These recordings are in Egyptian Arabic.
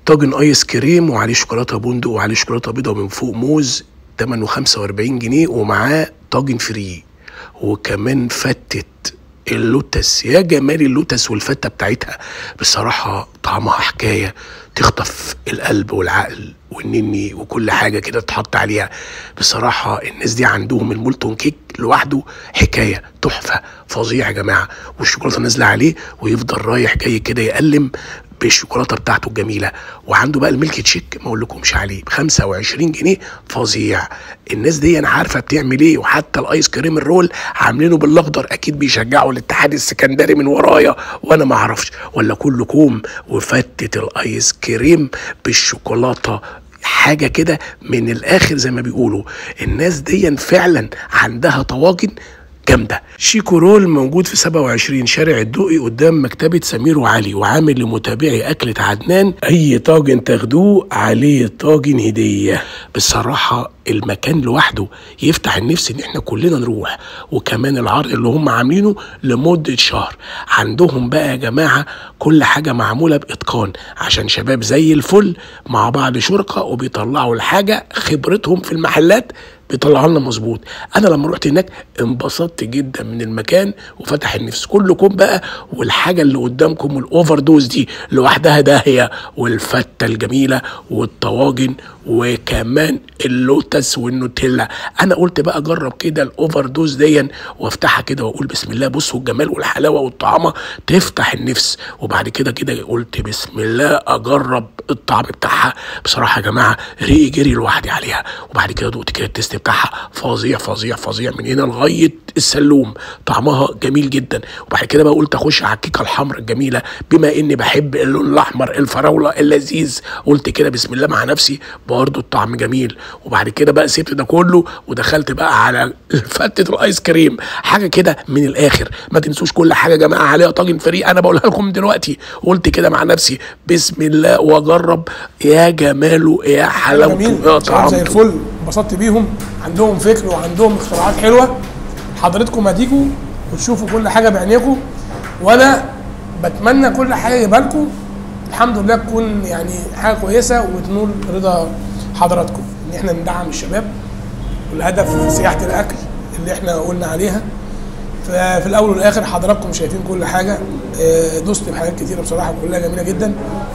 طاجن ايس كريم وعليه شوكولاته بندق وعليه شوكولاته بيضه من فوق موز تمنه 45 جنيه ومعاه طاجن فري وكمان فتت اللوتس يا جمال اللوتس والفتة بتاعتها بصراحة طعمها حكاية تخطف القلب والعقل والنني وكل حاجة كده تحط عليها بصراحة الناس دي عندهم المولتون كيك لوحده حكاية تحفة فظيع يا جماعة والشوكولاتة نازلة عليه ويفضل رايح جاي كده يقلم بالشوكولاته بتاعته الجميله وعنده بقى الميلك تشيك ما اقولكمش عليه ب 25 جنيه فظيع الناس دي انا عارفه بتعمل ايه وحتى الايس كريم الرول عاملينه بالاخضر اكيد بيشجعوا الاتحاد السكندري من ورايا وانا ما اعرفش ولا كله كوم وفتت الايس كريم بالشوكولاته حاجة كده من الآخر زي ما بيقولوا الناس دي فعلا عندها طواجن جامدة شيكو رول موجود في 27 شارع الدقي قدام مكتبة سمير وعلي وعامل لمتابعي أكلة عدنان أي طاجن تاخدوه عليه طاجن هدية بصراحة المكان لوحده يفتح النفس ان احنا كلنا نروح وكمان العرض اللي هم عاملينه لمدة شهر عندهم بقى يا جماعة كل حاجة معمولة بإتقان عشان شباب زي الفل مع بعض شركة وبيطلعوا الحاجة خبرتهم في المحلات بيطلعوا لنا مظبوط انا لما رحت هناك انبسطت جدا من المكان وفتح النفس كلكم بقى والحاجه اللي قدامكم الاوفر دوز دي لوحدها داهيه والفته الجميله والطواجن وكمان اللوتس والنوتيلا انا قلت بقى اجرب كده الاوفر دوز دي وافتحها كده واقول بسم الله بصوا الجمال والحلاوه والطعامه تفتح النفس وبعد كده كده قلت بسم الله اجرب الطعم بتاعها بصراحه يا جماعه ريقي جري لوحدي عليها وبعد كده دقت كده التيست بتاعها فظيع فظيع فظيع من هنا لغايه السلوم طعمها جميل جدا وبعد كده بقى قلت اخش على الكيكه الحمراء الجميله بما اني بحب اللون الاحمر الفراوله اللذيذ قلت كده بسم الله مع نفسي برضه الطعم جميل وبعد كده بقى سبت ده كله ودخلت بقى على فتة الايس كريم حاجه كده من الاخر ما تنسوش كل حاجه يا جماعه عليها طاجن فري انا بقولها لكم دلوقتي قلت كده مع نفسي بسم الله واجرب يا جماله يا حلاوته جميل يا شباب زي طعمته الفل انبسطت بيهم عندهم فكر وعندهم اختراعات حلوه حضرتكم هتيجوا وتشوفوا كل حاجه بعينيكم وانا بتمنى كل حاجه يبقى لكم الحمد لله تكون يعني حاجه كويسه وتنول رضا حضراتكم ان احنا ندعم الشباب والهدف سياحه الاكل اللي احنا قلنا عليها ففي الاول والاخر حضراتكم شايفين كل حاجه آه، دوست في حاجات كتيره بصراحه كلها جميله جدا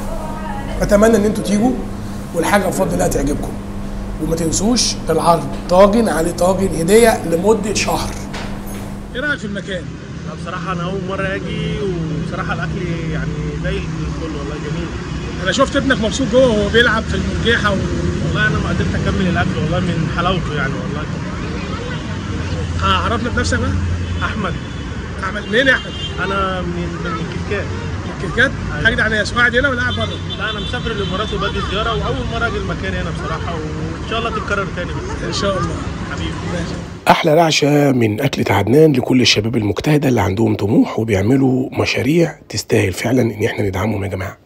اتمنى ان انتوا تيجوا والحاجه بفضل الله تعجبكم وما تنسوش العرض طاجن عليه طاجن هديه لمده شهر ايه رايك في المكان لا بصراحة أنا أول مرة أجي وبصراحة الأكل يعني زي الفل والله جميل انا شفت ابنك مبسوط جوه وهو بيلعب في المرجيحه و... والله أنا ما قدرت أكمل الأكل والله من حلاوته يعني والله اه عرفنا بنفسك بقى أحمد احمد منين يا احمد؟ أنا من من الكيكات الكركات حاجه على ناس قاعد هنا ولا قاعد بره؟ لا أنا مسافر الإمارات وباجي زيارة وأول مرة أجي المكان هنا بصراحة وإن شاء الله تتكرر تاني بس ان شاء الله حبيبي ماشي احلى رعشه من اكله عدنان لكل الشباب المجتهده اللي عندهم طموح وبيعملوا مشاريع تستاهل فعلا ان احنا ندعمهم يا جماعه